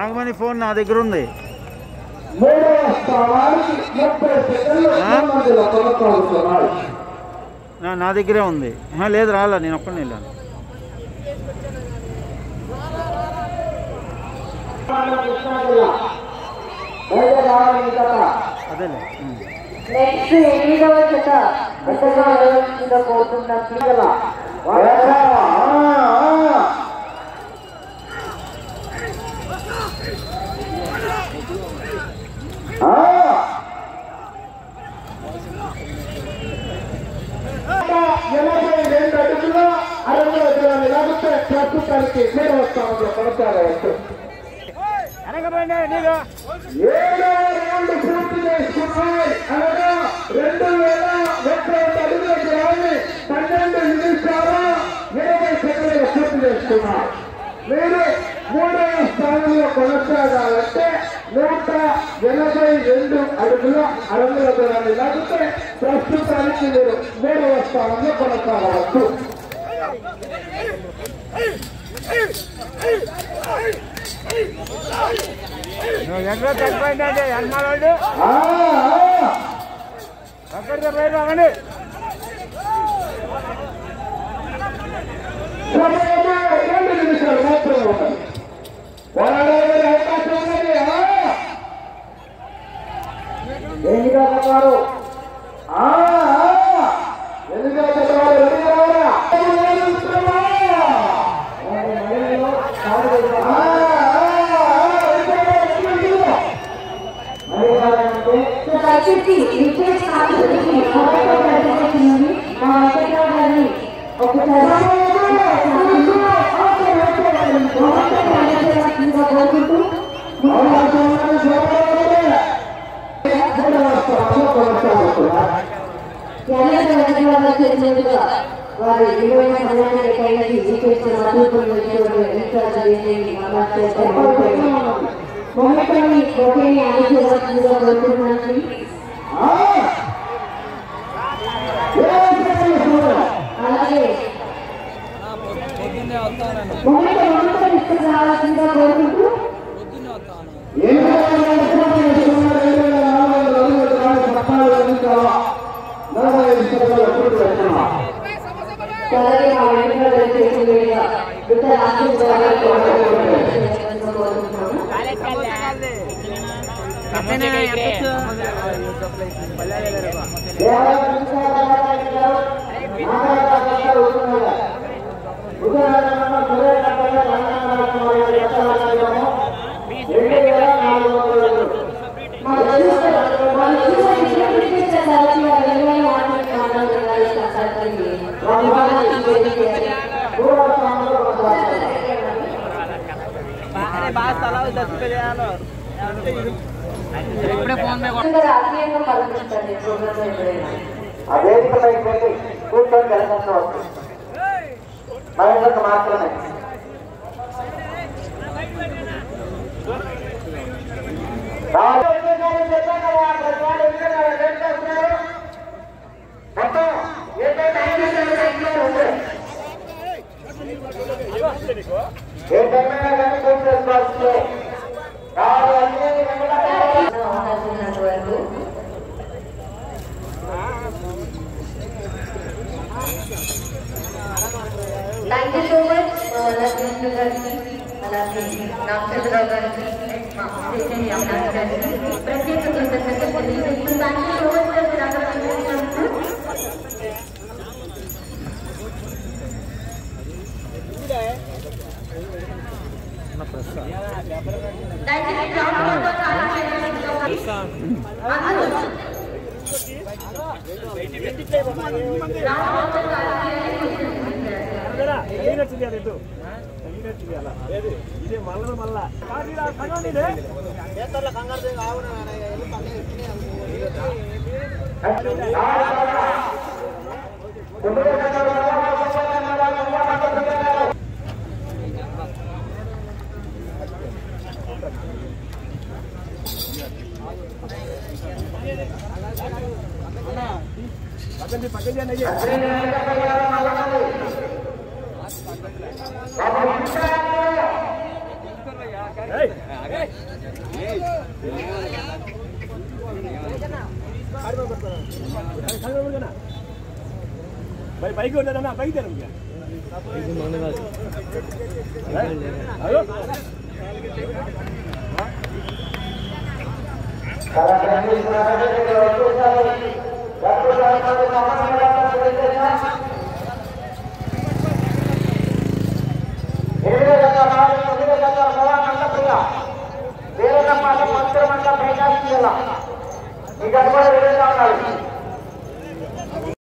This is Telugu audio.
నాగమణి ఫోన్ నా దగ్గర ఉంది మూడవ స్థానానికి ముప్పై సెకండ్లు మధ్యలో కొనసాగుతున్నాయి నా నా దగ్గరే ఉంది ఆహా, లేదు రాలా నేను ఒక్కడిని వెళ్ళాను కృష్ణా జిల్లా బయలుదేరాలని కదా అదేలే ఉమ్. నెక్స్ట్ ఎనిమిదవ జత పెద్దగా నిర్వహించిన పోతున్న పిల్లల ఎనభై రెండు అడుగుల అరవై అడుగుల లేకపోతే ప్రస్తుతానికి మూడవ స్థానంలో కొనసాగవచ్చు ఏడో రౌండ్ పూర్తి చేసుకున్నాయి అనగా రెండు వేల ముప్పై ఐదు అడుగుల గ్రామి పన్నెండు నిమిషాల ఇరవై సెకండ్లు పూర్తి చేసుకున్నారు మీరు మూడవ స్థానంలో కొనసాగాలంటే నూట ఎనభై రెండు అడుగుల అడుగుల దూరాన్ని లాగితే ప్రస్తుతానికి మీరు మూడవ స్థానంలో కొనసాగవచ్చు ఆ, ఆ. సమయము రెండు నిమిషాలు మాత్రమే ఉన్నాయి పోరాడే అవకాశం ఉన్నది ఆ. ఎన్నికల వారు ఆ, ఆ. ఎన్నికల వారు రెడీ కావాలా? ఆ, ఆ, దయచేసి రిక్వెస్ట్ కాకపోతే మా వెంకట్రావు గారిని ఒకసారి కోరుకుంటూ కేరళ వెంకట్రావు చేసినట్టుగా వారి విలువైన సమయాన్ని కేటాయించి రిక్వెస్ట్ మధుపూర్ మొదటి ఒకరిని ఆలోచించాల్సిందిగా కోరుతున్నాను అలాగే మొదటి మొదటి ఇష్టం రావాల్సిందిగా కోరుకుంటూ అలాగే మా వెంకట్రావు గారు చేసినట్టుగా బిడ్డ ఆశీర్వాదాలు కోరుకుంటున్నాను మా చూస్తే వాళ్ళు చూస్తే రిక్వెస్ట్ చేస్తారు వారి విలువైన మాటలు మాట్లాడాలి వాళ్ళ వాళ్ళ ఆత్మీయంగా పలకరిస్తారు ప్రోగ్రామ్ ఎప్పుడైనా ఆ వేదికపైకి వెళ్ళి కూర్చొని వెళ్ళవచ్చు మహిళలకు మాత్రమే ఏంటన్నా కానీ పూర్తి చేసుకోవాల్సిందే కాదు అన్నీ వెంకటరావు అవకాశం వరకు thank you so much Lakshmi గారికి అలాగే నాగచంద్రరావు గారికి మా చైతన్య అవినాష్ గారికి ప్రత్యేక కృతజ్ఞతలు తెలియజేస్తూ థ్యాంక్ యూ సో మచ్ గారు మీరు అక్కడ పనిచేసినందుకు దయచేసి గ్రౌండ్ ఫ్లోర్లో చాలా చేయాల్సిందిగా అందరూ పక్కన भाई बाइक होता ना बाइक दे रहा Para que